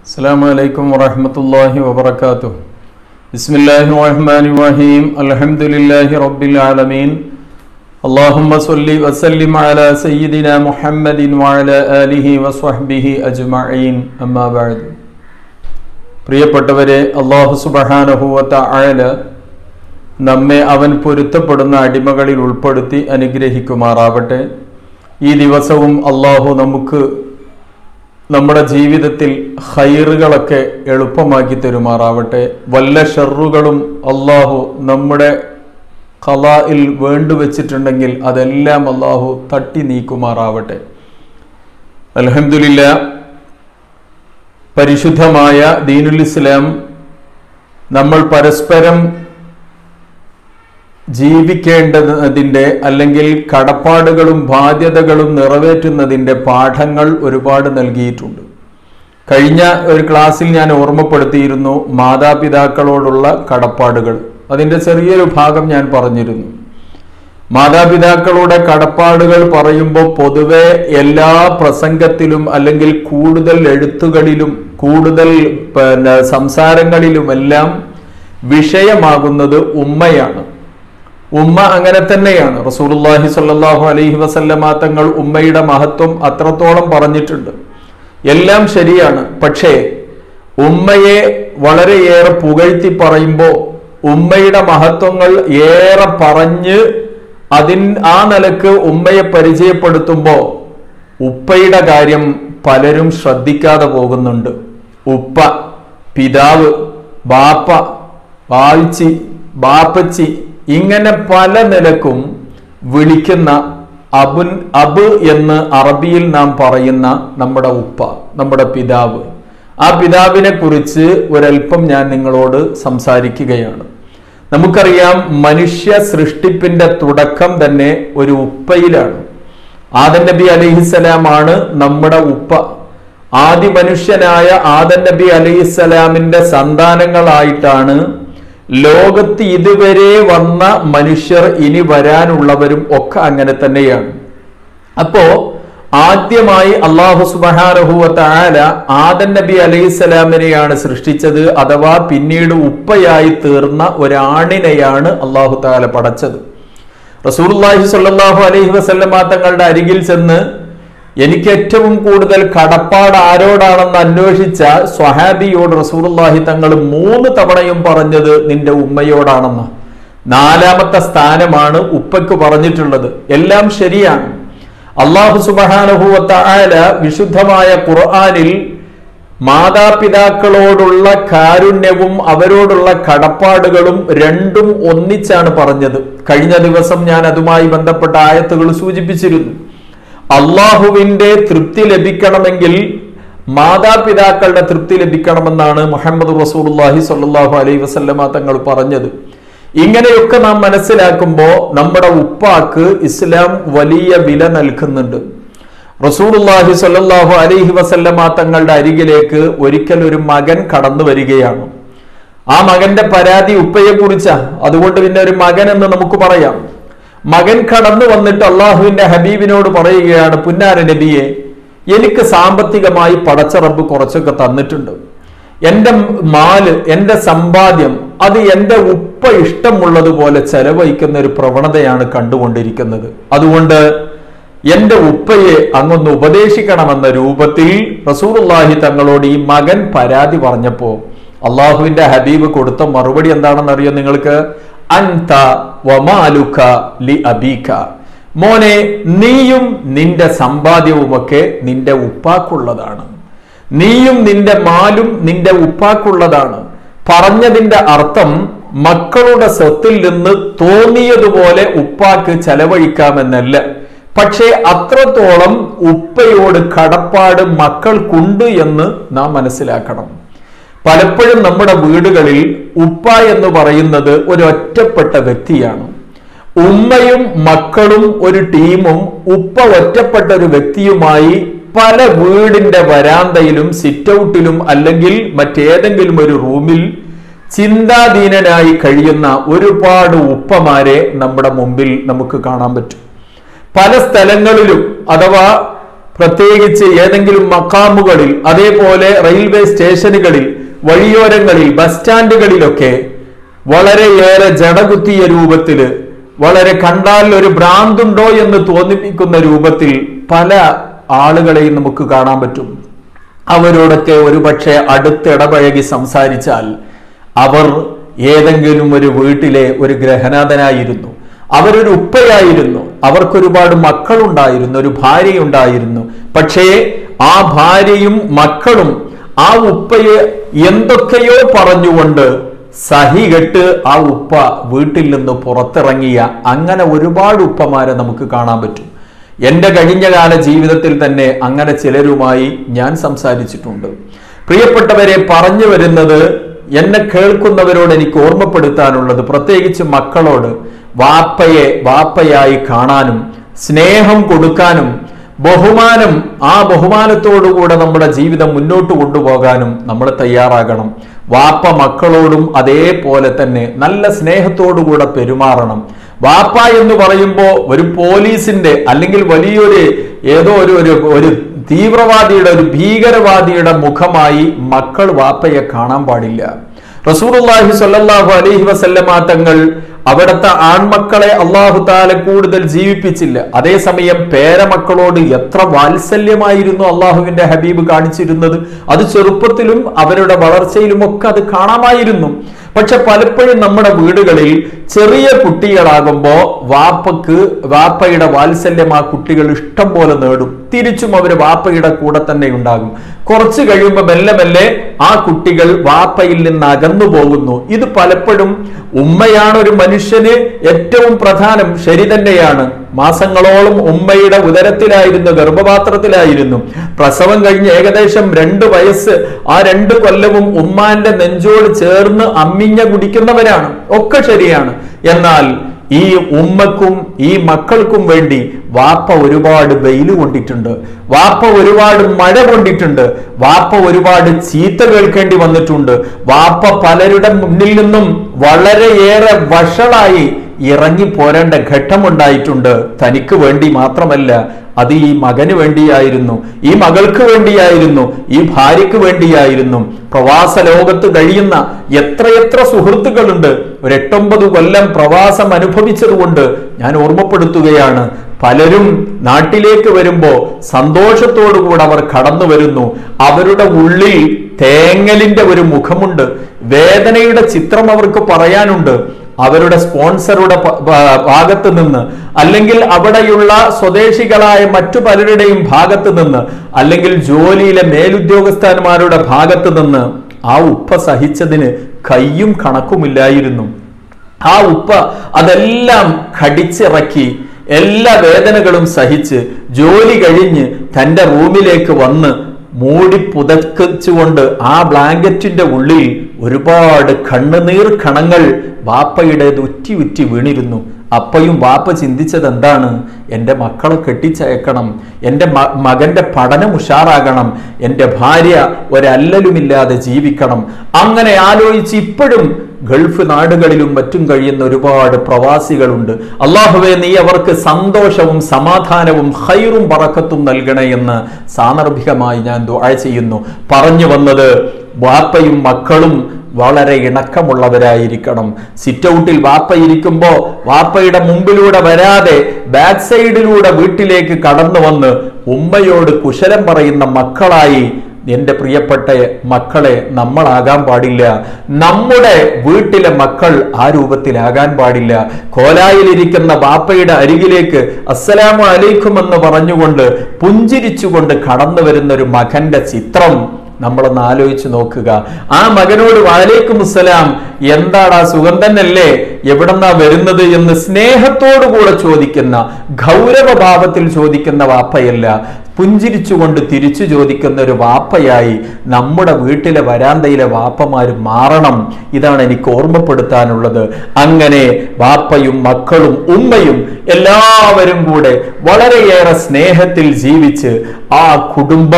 السلام عليكم ورحمة الله وبركاته بسم الله الرحمن الرحيم الحمد لله رب العالمين اللهم صل وسلم على سيدنا محمد وعلى آله وصحبه أجمعين أما بعد പ്രിയപ്പെട്ടവരെ അള്ളാഹു സുബഹാനഹുവത്ത ആയ നമ്മെ അവൻ പൊരുത്തപ്പെടുന്ന അടിമകളിൽ ഉൾപ്പെടുത്തി അനുഗ്രഹിക്കുമാറാവട്ടെ ഈ ദിവസവും അള്ളാഹു നമുക്ക് നമ്മുടെ ജീവിതത്തിൽ ഹൈറുകളൊക്കെ എളുപ്പമാക്കി തരുമാറാവട്ടെ വല്ല ഷെറുകളും അള്ളാഹു നമ്മുടെ കലായിൽ വേണ്ടുവച്ചിട്ടുണ്ടെങ്കിൽ അതെല്ലാം അള്ളാഹു തട്ടി നീക്കുമാറാവട്ടെ അലഹമില്ല പരിശുദ്ധമായ ദീനുൽ ഇസ്ലാം നമ്മൾ പരസ്പരം ജീവിക്കേണ്ടതിൻ്റെ അല്ലെങ്കിൽ കടപ്പാടുകളും ബാധ്യതകളും നിറവേറ്റുന്നതിൻ്റെ പാഠങ്ങൾ ഒരുപാട് നൽകിയിട്ടുണ്ട് കഴിഞ്ഞ ഒരു ക്ലാസ്സിൽ ഞാൻ ഓർമ്മപ്പെടുത്തിയിരുന്നു മാതാപിതാക്കളോടുള്ള കടപ്പാടുകൾ അതിൻ്റെ ചെറിയൊരു ഭാഗം ഞാൻ പറഞ്ഞിരുന്നു മാതാപിതാക്കളുടെ കടപ്പാടുകൾ പറയുമ്പോൾ പൊതുവെ എല്ലാ പ്രസംഗത്തിലും അല്ലെങ്കിൽ കൂടുതൽ എഴുത്തുകളിലും കൂടുതൽ പിന്നെ സംസാരങ്ങളിലുമെല്ലാം വിഷയമാകുന്നത് ഉമ്മയാണ് ഉമ്മ അങ്ങനെ തന്നെയാണ് റസൂലുള്ളാഹി സ്വല്ലല്ലാഹു അലൈഹി വസല്ലമ തങ്ങൾ ഉമ്മയുടെ മഹത്വം അത്രത്തോളം പറഞ്ഞിട്ടുണ്ട് എല്ലാം ശരിയാണ് പക്ഷേ ഉമ്മയെ വളരെയേറെ പുകഴ്ത്തി പറയുമ്പോൾ ഉമ്മയുടെ മഹത്വങ്ങൾ ഏറെ പറഞ്ഞ് അതിൻ ആ നിലക്ക് ഉമ്മയെ പരിചയപ്പെടുത്തുമ്പോൾ ഉപ്പയുടെ കാര്യം പലരും ശ്രദ്ധിക്കാതെ പോകുന്നുണ്ട് ഉപ്പ പിതാവ് ബാപ്പ വാഴ്ചി ബാപ്പച്ചി ഇങ്ങനെ പല നിലക്കും വിളിക്കുന്ന അബുൻ അബ് എന്ന് അറബിയിൽ നാം പറയുന്ന നമ്മുടെ ഉപ്പ നമ്മുടെ പിതാവ് ആ പിതാവിനെ കുറിച്ച് ഒരൽപ്പം ഞാൻ നിങ്ങളോട് സംസാരിക്കുകയാണ് നമുക്കറിയാം മനുഷ്യ സൃഷ്ടിപ്പിന്റെ തുടക്കം തന്നെ ഒരു ഉപ്പയിലാണ് ആദൻ നബി അലൈഹിസ്സലാമാണ് നമ്മുടെ ഉപ്പ ആദി മനുഷ്യനായ ആദൻ നബി അലൈഹിസ്സലാമിന്റെ സന്താനങ്ങളായിട്ടാണ് ലോകത്ത് ഇതുവരെ വന്ന മനുഷ്യർ ഇനി വരാനുള്ളവരും ഒക്കെ അങ്ങനെ തന്നെയാണ് അപ്പോ ആദ്യമായി അള്ളാഹു സുബഹാരഹുവത്ത ആല ആദൻ നബി അലൈഹിസ്സലാമിനെയാണ് സൃഷ്ടിച്ചത് അഥവാ പിന്നീട് ഉപ്പയായി തീർന്ന ഒരാണിനെയാണ് അള്ളാഹു താല പടച്ചത് റസൂർല്ലാഹി സ്വല്ലല്ലാഹു അലൈഹി വസല്ലമ തങ്ങളുടെ അരികിൽ ചെന്ന് എനിക്ക് ഏറ്റവും കൂടുതൽ കടപ്പാട് ആരോടാണെന്ന് അന്വേഷിച്ച സ്വഹാബിയോട് റസൂലുള്ളാഹി തങ്ങൾ മൂന്ന് തവണയും പറഞ്ഞത് നിന്റെ ഉമ്മയോടാണെന്ന് നാലാമത്തെ സ്ഥാനമാണ് ഉപ്പയ്ക്ക് പറഞ്ഞിട്ടുള്ളത് എല്ലാം ശരിയാണ് അള്ളാഹു സുബഹാനുഭൂവത്ത ആല വിശുദ്ധമായ ഖുർആാനിൽ മാതാപിതാക്കളോടുള്ള കാരുണ്യവും അവരോടുള്ള കടപ്പാടുകളും രണ്ടും ഒന്നിച്ചാണ് പറഞ്ഞത് കഴിഞ്ഞ ദിവസം ഞാൻ അതുമായി ബന്ധപ്പെട്ട ആയത്തുകൾ സൂചിപ്പിച്ചിരുന്നു അള്ളാഹുവിന്റെ തൃപ്തി ലഭിക്കണമെങ്കിൽ മാതാപിതാക്കളുടെ തൃപ്തി ലഭിക്കണമെന്നാണ് മുഹമ്മദ് റസൂലുള്ളാഹി സ്വല്ലല്ലാഹു അലൈഹി വസല്ലമ തങ്ങൾ പറഞ്ഞത് ഇങ്ങനെയൊക്കെ നാം മനസ്സിലാക്കുമ്പോൾ നമ്മുടെ ഉപ്പാക്ക് ഇസ്ലാം വലിയ വില നൽകുന്നുണ്ട് റസൂലുള്ളാഹി സ്വല്ലല്ലാഹു അലൈഹി വസല്ലമ തങ്ങളുടെ അരികിലേക്ക് ഒരിക്കൽ ഒരു മകൻ കടന്നു വരികയാണ് ആ മകന്റെ പരാതി ഉപ്പയെ കുറിച്ചാ അതുകൊണ്ട് പിന്നെ ഒരു മകൻ എന്ന് നമുക്ക് പറയാം മകൻ കടന്നു വന്നിട്ട് അള്ളാഹുവിന്റെ ഹബീബിനോട് പറയുകയാണ് പുന്നാര നബിയെ എനിക്ക് സാമ്പത്തികമായി പടച്ചറബ് കുറച്ചൊക്കെ തന്നിട്ടുണ്ട് എന്റെ മാല് എന്റെ സമ്പാദ്യം അത് എന്റെ ഉപ്പ ഇഷ്ടമുള്ളതുപോലെ ചെലവഴിക്കുന്ന ഒരു പ്രവണതയാണ് കണ്ടുകൊണ്ടിരിക്കുന്നത് അതുകൊണ്ട് എന്റെ ഉപ്പയെ അങ്ങൊന്ന് ഉപദേശിക്കണമെന്ന രൂപത്തിൽ റസൂറുല്ലാഹി തങ്ങളോട് ഈ മകൻ പരാതി പറഞ്ഞപ്പോ അള്ളാഹുവിന്റെ ഹബീബ് കൊടുത്ത മറുപടി എന്താണെന്ന് അറിയോ നിങ്ങൾക്ക് അൻത വമാലുക ലി അബീക മോനെ നീയും നിന്റെ സമ്പാദ്യവുമൊക്കെ നിന്റെ ഉപ്പാക്കുള്ളതാണ് നീയും നിന്റെ മാലും നിന്റെ ഉപ്പാക്കുള്ളതാണ് പറഞ്ഞതിന്റെ അർത്ഥം മക്കളുടെ സ്വത്തിൽ നിന്ന് തോന്നിയതുപോലെ ഉപ്പാക്ക് ചെലവഴിക്കാമെന്നല്ല പക്ഷേ അത്രത്തോളം ഉപ്പയോട് കടപ്പാട് മക്കൾക്കുണ്ട് എന്ന് നാം മനസ്സിലാക്കണം പലപ്പോഴും നമ്മുടെ വീടുകളിൽ ഉപ്പ എന്ന് പറയുന്നത് ഒരു ഒറ്റപ്പെട്ട വ്യക്തിയാണ് ഉമ്മയും മക്കളും ഒരു ടീമും ഉപ്പ ഒറ്റപ്പെട്ട ഒരു വ്യക്തിയുമായി പല വീടിന്റെ വരാന്തയിലും സിറ്റൗട്ടിലും അല്ലെങ്കിൽ മറ്റേതെങ്കിലും ഒരു റൂമിൽ ചിന്താധീനനായി കഴിയുന്ന ഒരുപാട് ഉപ്പമാരെ നമ്മുടെ മുമ്പിൽ നമുക്ക് കാണാൻ പറ്റും പല സ്ഥലങ്ങളിലും അഥവാ പ്രത്യേകിച്ച് ഏതെങ്കിലും മക്കാമുകളിൽ അതേപോലെ റെയിൽവേ സ്റ്റേഷനുകളിൽ വഴിയോരങ്ങളിൽ ബസ് സ്റ്റാൻഡുകളിലൊക്കെ വളരെയേറെ ജടകുത്തിയ രൂപത്തില് വളരെ കണ്ടാൽ ഒരു ഭ്രാന്തുണ്ടോ എന്ന് തോന്നിപ്പിക്കുന്ന രൂപത്തിൽ പല ആളുകളെയും നമുക്ക് കാണാൻ പറ്റും അവരോടൊക്കെ ഒരുപക്ഷെ അടുത്തിടപഴകി സംസാരിച്ചാൽ അവർ ഏതെങ്കിലും ഒരു വീട്ടിലെ ഒരു ഗ്രഹനാഥനായിരുന്നു അവരൊരു ഉപ്പയായിരുന്നു അവർക്കൊരുപാട് മക്കളുണ്ടായിരുന്നു ഒരു ഭാര്യയുണ്ടായിരുന്നു പക്ഷേ ആ ഭാര്യയും മക്കളും ആ ഉപ്പയെ എന്തൊക്കെയോ പറഞ്ഞുകൊണ്ട് സഹികെട്ട് ആ ഉപ്പ വീട്ടിൽ നിന്ന് പുറത്തിറങ്ങിയ അങ്ങനെ ഒരുപാട് ഉപ്പമാരെ നമുക്ക് കാണാൻ പറ്റും എൻ്റെ കഴിഞ്ഞകാല ജീവിതത്തിൽ തന്നെ അങ്ങനെ ചിലരുമായി ഞാൻ സംസാരിച്ചിട്ടുണ്ട് പ്രിയപ്പെട്ടവരെ പറഞ്ഞു വരുന്നത് എന്നെ കേൾക്കുന്നവരോട് എനിക്ക് ഓർമ്മപ്പെടുത്താനുള്ളത് പ്രത്യേകിച്ച് മക്കളോട് വാപ്പയെ വാപ്പയായി കാണാനും സ്നേഹം കൊടുക്കാനും ബഹുമാനം ആ ബഹുമാനത്തോടുകൂടെ നമ്മുടെ ജീവിതം മുന്നോട്ട് കൊണ്ടുപോകാനും നമ്മൾ തയ്യാറാകണം വാപ്പ മക്കളോടും അതേപോലെ തന്നെ നല്ല സ്നേഹത്തോടുകൂടെ പെരുമാറണം വാപ്പ എന്ന് പറയുമ്പോൾ ഒരു പോലീസിന്റെ അല്ലെങ്കിൽ വലിയൊരു ഏതോ ഒരു ഒരു ഒരു തീവ്രവാദിയുടെ ഒരു ഭീകരവാദിയുടെ മുഖമായി മക്കൾ വാപ്പയെ കാണാൻ പാടില്ല റസൂലുള്ളാഹി സ്വല്ലല്ലാഹു അലൈഹി വസല്ലമ തങ്ങൾ അവിടുത്തെ ആൺമക്കളെ അള്ളാഹു താല കൂടുതൽ ജീവിപ്പിച്ചില്ല അതേസമയം പേരമക്കളോട് എത്ര വാത്സല്യമായിരുന്നു അള്ളാഹുവിന്റെ ഹബീബ് കാണിച്ചിരുന്നത് അത് ചെറുപ്പത്തിലും അവരുടെ വളർച്ചയിലും ഒക്കെ അത് കാണാമായിരുന്നു പക്ഷെ പലപ്പോഴും നമ്മുടെ വീടുകളിൽ ചെറിയ കുട്ടികളാകുമ്പോ വാപ്പക്ക് വാപ്പയുടെ വാത്സല്യം ആ കുട്ടികൾ ഇഷ്ടം പോലെ നേടും തിരിച്ചും അവർ വാപ്പയുടെ കൂടെ തന്നെ ഉണ്ടാകും കുറച്ച് കഴിയുമ്പോൾ മെല്ലെ മെല്ലെ ആ കുട്ടികൾ വാപ്പയിൽ നിന്ന് അകന്നു പോകുന്നു ഇത് പലപ്പോഴും ഉമ്മയാണ് ഒരു മനുഷ്യന് ഏറ്റവും പ്രധാനം ശരി തന്നെയാണ് മാസങ്ങളോളം ഉമ്മയുടെ ഉദരത്തിലായിരുന്നു ഗർഭപാത്രത്തിലായിരുന്നു പ്രസവം കഴിഞ്ഞ് ഏകദേശം രണ്ട് വയസ്സ് ആ രണ്ട് കൊല്ലവും ഉമ്മാന്റെ നെഞ്ചോട് ചേർന്ന് അമ്മിഞ്ഞ കുടിക്കുന്നവരാണ് ഒക്കെ ശരിയാണ് എന്നാൽ ഈ ഉമ്മക്കും ഈ മക്കൾക്കും വേണ്ടി വാപ്പ ഒരുപാട് വെയിൽ കൊണ്ടിട്ടുണ്ട് വാപ്പ ഒരുപാട് മഴ കൊണ്ടിട്ടുണ്ട് വാപ്പ ഒരുപാട് ചീത്ത കേൾക്കേണ്ടി വന്നിട്ടുണ്ട് വാപ്പ പലരുടെ മുന്നിൽ നിന്നും വളരെയേറെ വഷളായി ഇറങ്ങി പോരേണ്ട ഘട്ടമുണ്ടായിട്ടുണ്ട് തനിക്ക് വേണ്ടി മാത്രമല്ല അത് ഈ മകന് വേണ്ടിയായിരുന്നു ഈ മകൾക്ക് വേണ്ടിയായിരുന്നു ഈ ഭാര്യയ്ക്ക് വേണ്ടിയായിരുന്നു പ്രവാസ ലോകത്ത് കഴിയുന്ന എത്രയെത്ര സുഹൃത്തുക്കളുണ്ട് ഒരു എട്ടൊമ്പത് കൊല്ലം പ്രവാസം അനുഭവിച്ചതുകൊണ്ട് ഞാൻ ഓർമ്മപ്പെടുത്തുകയാണ് പലരും നാട്ടിലേക്ക് വരുമ്പോ സന്തോഷത്തോടുകൂടെ അവർ കടന്നു വരുന്നു അവരുടെ ഉള്ളിൽ തേങ്ങലിന്റെ ഒരു മുഖമുണ്ട് വേദനയുടെ ചിത്രം അവർക്ക് പറയാനുണ്ട് അവരുടെ സ്പോൺസറുടെ പ- പ- ഭാഗത്ത് നിന്ന് അല്ലെങ്കിൽ അവിടെയുള്ള സ്വദേശികളായ മറ്റു പലരുടെയും ഭാഗത്ത് നിന്ന് അല്ലെങ്കിൽ ജോലിയിലെ മേലുദ്യോഗസ്ഥന്മാരുടെ ഭാഗത്ത് നിന്ന് ആ ഉപ്പ സഹിച്ചതിന് കയ്യും കണക്കുമില്ലായിരുന്നു ആ ഉപ്പ അതെല്ലാം കടിച്ചിറക്കി എല്ലാ വേദനകളും സഹിച്ച് ജോലി കഴിഞ്ഞ് തന്റെ റൂമിലേക്ക് വന്ന് മൂടി പുതച്ചുകൊണ്ട് ആ ബ്ലാങ്കറ്റിന്റെ ഉള്ളിൽ ഒരുപാട് കണ്ണുനീർ കണങ്ങൾ വാപ്പയുടേത് ഉറ്റി ഉറ്റി വീണിരുന്നു അപ്പയും വാപ്പ ചിന്തിച്ചത് എന്താണ് എൻ്റെ മക്കളെ കെട്ടിച്ചയക്കണം എൻ്റെ മ- മകന്റെ പഠനം ഉഷാറാകണം എൻ്റെ ഭാര്യ ഒരല്ലലുമില്ലാതെ ജീവിക്കണം അങ്ങനെ ആലോചിച്ച് ഇപ്പോഴും ഗൾഫ് നാടുകളിലും മറ്റും കഴിയുന്ന ഒരുപാട് പ്രവാസികളുണ്ട് അള്ളാഹുവെ നീ അവർക്ക് സന്തോഷവും സമാധാനവും ഹൈറും പറക്കത്തും നൽകണേ എന്ന് സാന്ദർഭികമായി ഞാൻ ദുആ ചെയ്യുന്നു പറഞ്ഞു വന്നത് വാപ്പയും മക്കളും വളരെ ഇണക്കമുള്ളവരായിരിക്കണം സിറ്റ് ഔട്ടിൽ വാപ്പ ഇരിക്കുമ്പോ വാപ്പയുടെ മുമ്പിലൂടെ വരാതെ ബാക്ക് സൈഡിലൂടെ വീട്ടിലേക്ക് കടന്നു വന്ന് ഉമ്മയോട് കുശലം പറയുന്ന മക്കളായി എന്റെ പ്രിയപ്പെട്ട മക്കളെ നമ്മളാകാൻ പാടില്ല നമ്മുടെ വീട്ടിലെ മക്കൾ ആ രൂപത്തിലാകാൻ പാടില്ല കോലായിലിരിക്കുന്ന ബാപ്പയുടെ അരികിലേക്ക് അസ്സലാമു അലൈക്കും എന്ന് പറഞ്ഞുകൊണ്ട് പുഞ്ചിരിച്ചുകൊണ്ട് കടന്നു വരുന്ന ഒരു മകന്റെ ചിത്രം നമ്മളൊന്ന് ആലോചിച്ച് നോക്കുക ആ മകനോട് വാലേക്കും അസ്സലാം എന്താടാ സുഖം തന്നെയല്ലേ എവിടെന്നാ വരുന്നത് എന്ന് സ്നേഹത്തോടു കൂടെ ചോദിക്കുന്ന ഗൗരവഭാവത്തിൽ ചോദിക്കുന്ന വാപ്പയല്ല പുഞ്ചിരിച്ചുകൊണ്ട് തിരിച്ചു ചോദിക്കുന്ന ഒരു വാപ്പയായി നമ്മുടെ വീട്ടിലെ വരാന്തയിലെ വാപ്പമാര് മാറണം ഇതാണ് എനിക്ക് ഓർമ്മപ്പെടുത്താനുള്ളത് അങ്ങനെ വാപ്പയും മക്കളും ഉമ്മയും എല്ലാവരും കൂടെ വളരെയേറെ സ്നേഹത്തിൽ ജീവിച്ച് ആ കുടുംബം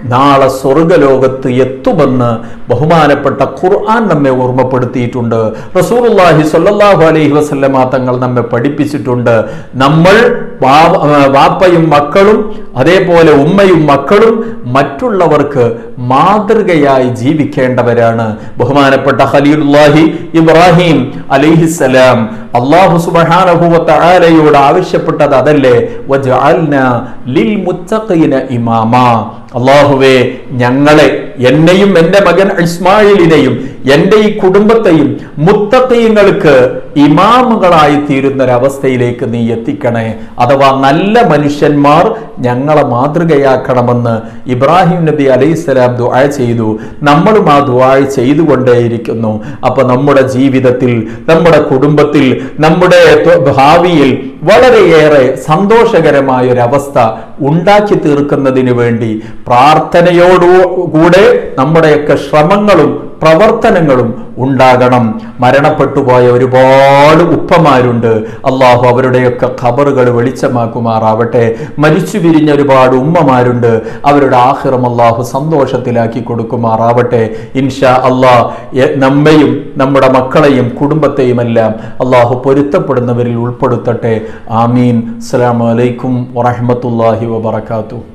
നാളെ സ്വർഗലോകത്ത് എത്തുമെന്ന് ബഹുമാനപ്പെട്ട ഖുർആൻ നമ്മെ ഓർമ്മപ്പെടുത്തിയിട്ടുണ്ട് റസൂലുള്ളാഹി സ്വല്ലല്ലാഹു അലൈഹി വസല്ലമ തങ്ങൾ നമ്മെ പഠിപ്പിച്ചിട്ടുണ്ട് നമ്മൾ വാ- വാപ്പയും മക്കളും അതേപോലെ ഉമ്മയും മക്കളും മറ്റുള്ളവർക്ക് മാതൃകയായി ജീവിക്കേണ്ടവരാണ് ബഹുമാനപ്പെട്ട ഖലീലുല്ലാഹി ഇബ്രാഹിം അലൈഹിസ്സലാം അള്ളാഹു സുബ്ഹാനഹു വ തആലയോട് ആവശ്യപ്പെട്ടത് അതല്ലേ വജഅൽന ലിൽ മുത്തഖീന ഇമാമാ അള്ളാഹുവേ ഞങ്ങളെ എന്നെയും എൻ്റെ മകൻ ഇസ്മായിലിനെയും എൻ്റെ ഈ കുടുംബത്തെയും മുത്തഖീങ്ങൾക്ക് ഇമാമുകളായി തീരുന്ന ഒരവസ്ഥയിലേക്ക് നീ എത്തിക്കണേ അഥവാ നല്ല മനുഷ്യന്മാർ ഞങ്ങളെ മാതൃകയാക്കണമെന്ന് ഇബ്രാഹിം നബി അലൈഹിസ്സലാം ദുആ ചെയ്തു നമ്മളും ആ ദുആ ചെയ്തുകൊണ്ടേയിരിക്കുന്നു അപ്പൊ നമ്മുടെ ജീവിതത്തിൽ നമ്മുടെ കുടുംബത്തിൽ നമ്മുടെ ത്വ- ഭാവിയിൽ വളരെയേറെ സന്തോഷകരമായ ഒരു അവസ്ഥ ഉണ്ടാക്കി തീർക്കുന്നതിന് വേണ്ടി പ്രാർത്ഥനയോടുകൂടെ നമ്മുടെയൊക്കെ ശ്രമങ്ങളും പ്രവർത്തനങ്ങളും ഉണ്ടാകണം മരണപ്പെട്ടുപോയ ഒരുപാട് ഉപ്പമാരുണ്ട് അള്ളാഹു അവരുടെയൊക്കെ ഖബറുകൾ വെളിച്ചമാക്കുമാറാവട്ടെ മരിച്ചു പിരിഞ്ഞ ഒരുപാട് ഉമ്മമാരുണ്ട് അവരുടെ ആഹിറം അള്ളാഹു സന്തോഷത്തിലാക്കി കൊടുക്കുമാറാവട്ടെ ഇൻഷാ അള്ളാഹ് എ- നമ്മയും നമ്മുടെ മക്കളെയും കുടുംബത്തെയും എല്ലാം അള്ളാഹു പൊരുത്തപ്പെടുന്നവരിൽ ഉൾപ്പെടുത്തട്ടെ ആമീൻ അസ്സലാമു അലൈക്കും വറഹ്മത്തുള്ളാഹി വബറകാതുഹു